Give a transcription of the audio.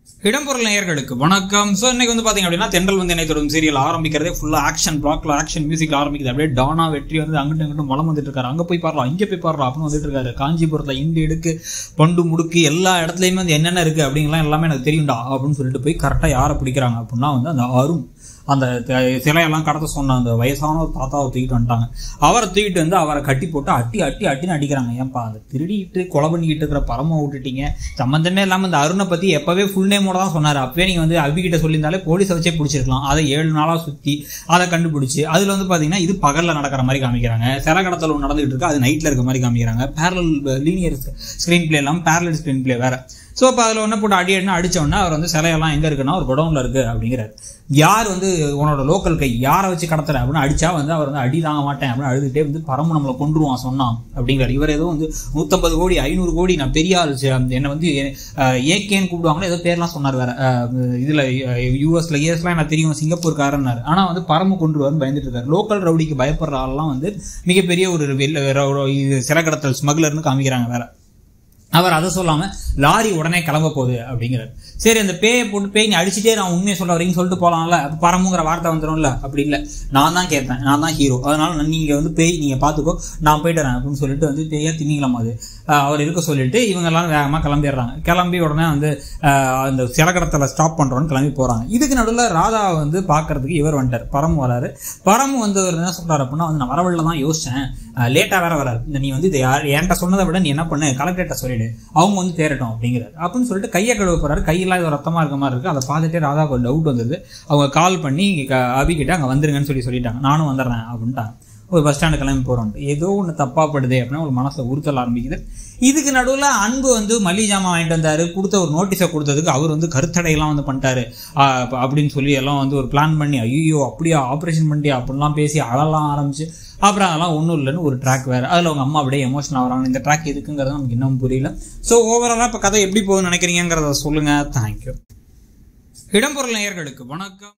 இடம்பொருள் நேயர்களுக்கு வணக்கம் ஸோ இன்னைக்கு வந்து பாத்தீங்க அப்படின்னா தென்றல் வந்து என்னை தொடரும் சீரியல் ஆரம்பிக்கிறதே ஃபுல்லா ஆக்ஷன் பிளாக்ல ஆக்ஷன் மியூசிக்ல ஆரம்பிக்குது அப்படியே டானா வெற்றி வந்து அங்கிட்டு அங்கிட்டு மலம் வந்துட்டு இருக்காரு அங்க போய் பாடுறோம் இங்க போய் பாடுறோம் அப்படின்னு வந்துட்டு இருக்காரு காஞ்சிபுரத்துல இண்டு எடுக்கு பண்டு முடுக்கு எல்லா இடத்துலயுமே வந்து என்னென்ன இருக்கு அப்படிங்கலாம் எல்லாமே எனக்கு தெரியும்டா அப்படின்னு சொல்லிட்டு போய் கரெக்டா யாரை பிடிக்கிறாங்க அப்படின்னா வந்து அந்த அருண் அந்த த- சிலையெல்லாம் கடத்த சொன்ன அந்த வயசான ஒரு தாத்தாவை தூக்கிட்டு வந்துட்டாங்க அவரை தூக்கிட்டு வந்து அவரை கட்டி போட்டு அட்டி அட்டி அட்டின்னு அடிக்கிறாங்க ஏன்பா அந்த திருடிட்டு கொலை பண்ணிக்கிட்டு இருக்கிற பரம விட்டுட்டீங்க சம்மந்தமே இல்லாமல் இந்த அருணை பற்றி எப்போவே ஃபுல் நேமோட தான் சொன்னார் அப்பவே நீங்கள் வந்து அபிகிட்ட சொல்லியிருந்தாலே போலீஸை வச்சே பிடிச்சிருக்கலாம் அதை ஏழு நாளாக சுற்றி அதை கண்டுபிடிச்சி அதில் வந்து பார்த்தீங்கன்னா இது பகலில் நடக்கிற மாதிரி காமிக்கிறாங்க சில கடத்தல் ஒன்று நடந்துகிட்டு இருக்கு அது நைட்டில் இருக்க மாதிரி காமிக்கிறாங்க பேரல் லீனியர் ஸ்க்ரீன் பிளே இல்லாமல் பேரலல் ஸ்க்ரீன் பிளே வேற ஸோ இப்போ அதில் ஒன்று போட்டு அடி அடினு அடிச்ச உடனே அவர் வந்து சிலையெல்லாம் எங்கே இருக்குன்னா ஒரு குடவுனில் இருக்கு அப்படிங்கிறார் யார் வந்து உன்னோட லோக்கல் கை யாரை வச்சு கடத்துற அப்படின்னு அடிச்சா வந்து அவர் வந்து அடி தாங்க மாட்டேன் அப்படின்னு அழுதுகிட்டே வந்து பரமு நம்மளை கொண்டுருவான் சொன்னான் அப்படிங்கிறார் இவர் ஏதோ வந்து நூற்றம்பது கோடி ஐநூறு கோடி நான் பெரிய ஆள் சி- என்னை வந்து ஏகேன்னு கூப்பிடுவாங்களோ ஏதோ பேர்லாம் சொன்னார் வேற அஹ், இதுல யூஎஸ்ல யூஎஸ்லாம் எனக்கு தெரியும் சிங்கப்பூர்காரன்னாரு ஆனா வந்து பரம கொண்டுருவாருன்னு பயந்துட்டு இருக்காரு லோக்கல் ரவுடிக்கு பயப்படுற ஆள்லாம் வந்து மிகப்பெரிய ஒரு வெளில ரவு- இது சில கடத்தல் ஸ்மக்லர்னு காமிக்கிறாங்க வேற அவர் அதை சொல்லாம லாரி உடனே கிளம்ப போகுது அப்படிங்கிறார் சரி அந்த பேயை போட்டு பேய் நீ அடிச்சுட்டே நான் உண்மையை சொல்ல வரீங்கன்னு சொல்லிட்டு போலாம்ல அப்ப பரமுங்கிற வார்த்தை வந்துடும்ல அப்படி இல்லை நான் தான் கேட்பேன் நான் தான் ஹீரோ அதனால நான் நீங்க வந்து பேய் நீங்க பாத்துக்கோ நான் போயிட்டு வரேன் அப்படின்னு சொல்லிட்டு வந்து பேயா திணிக்கலாம் அது ஆஹ் அவர் இருக்க சொல்லிட்டு இவங்க எல்லாம் வேகமா கிளம்பிடுறாங்க கிளம்பி உடனே வந்து ஆஹ் அந்த சிலக்கடத்தில் ஸ்டாப் பண்றோம்னு கிளம்பி போறாங்க இதுக்கு நடுவில் ராதா வந்து பார்க்கறதுக்கு இவர் வந்துட்டார் பரம் வராரு பரம் வந்து அவர் என்ன சொல்றாரு அப்படின்னா வந்து நான் வரவழில தான் யோசிச்சேன் லேட்டாக வேற வராரு இந்த நீ வந்து இதை யார் என்கிட்ட சொன்னதை விட நீ என்ன பண்ணு கலெக்டர்கிட்ட சொல்லிடு அவங்க வந்து தேரட்டும் அப்படிங்கிறாரு அப்படின்னு சொல்லிட்டு கையை கழுவ போறாரு கையெல்லாம் இது ரத்தமா இருக்க மாதிரி இருக்கு அதை பார்த்துட்டே ராதாவுக்கு ஒரு டவுட் வந்தது அவங்க கால் பண்ணி க- அபி கிட்ட அங்கே வந்துருங்கன்னு சொல்லி சொல்லிட்டாங்க நானும் வந்துடுறேன் அப்படின்ட்டாங்க ஒரு பஸ் ஸ்டாண்டு கிளம்பி போகிறோம் ஏதோ ஒன்று தப்பா படுதே அப்படின்னா ஒரு மனசில் உறுத்தல் ஆரம்பிக்குது இதுக்கு நடுவில் அன்பு வந்து மல்லிகை ஜாமான் வாங்கிட்டு வந்தாரு கொடுத்த ஒரு நோட்டீஸை கொடுத்ததுக்கு அவர் வந்து கருத்தடையெல்லாம் வந்து பண்ணிட்டாரு ஆ, அப்ப- அப்படின்னு சொல்லி எல்லாம் வந்து ஒரு பிளான் பண்ணி ஐயோ அப்படியா ஆப்ரேஷன் பண்ணிட்டியா அப்படிலாம் பேசி அழலாம் ஆரம்பிச்சு அப்புறம் அதெல்லாம் ஒன்றும் இல்லைன்னு ஒரு ட்ராக் வேறு அதில் அவங்க அம்மா அப்படியே எமோஷன் ஆகுறாங்க இந்த ட்ராக் எதுக்குங்கிறது நமக்கு இன்னும் புரியல ஸோ ஓவராலாக இப்போ கதை எப்படி போகுதுன்னு நினைக்கிறீங்கிறத சொல்லுங்கள் தேங்க்யூ இடம்பொருள் நேயர்களுக்கு வணக்கம்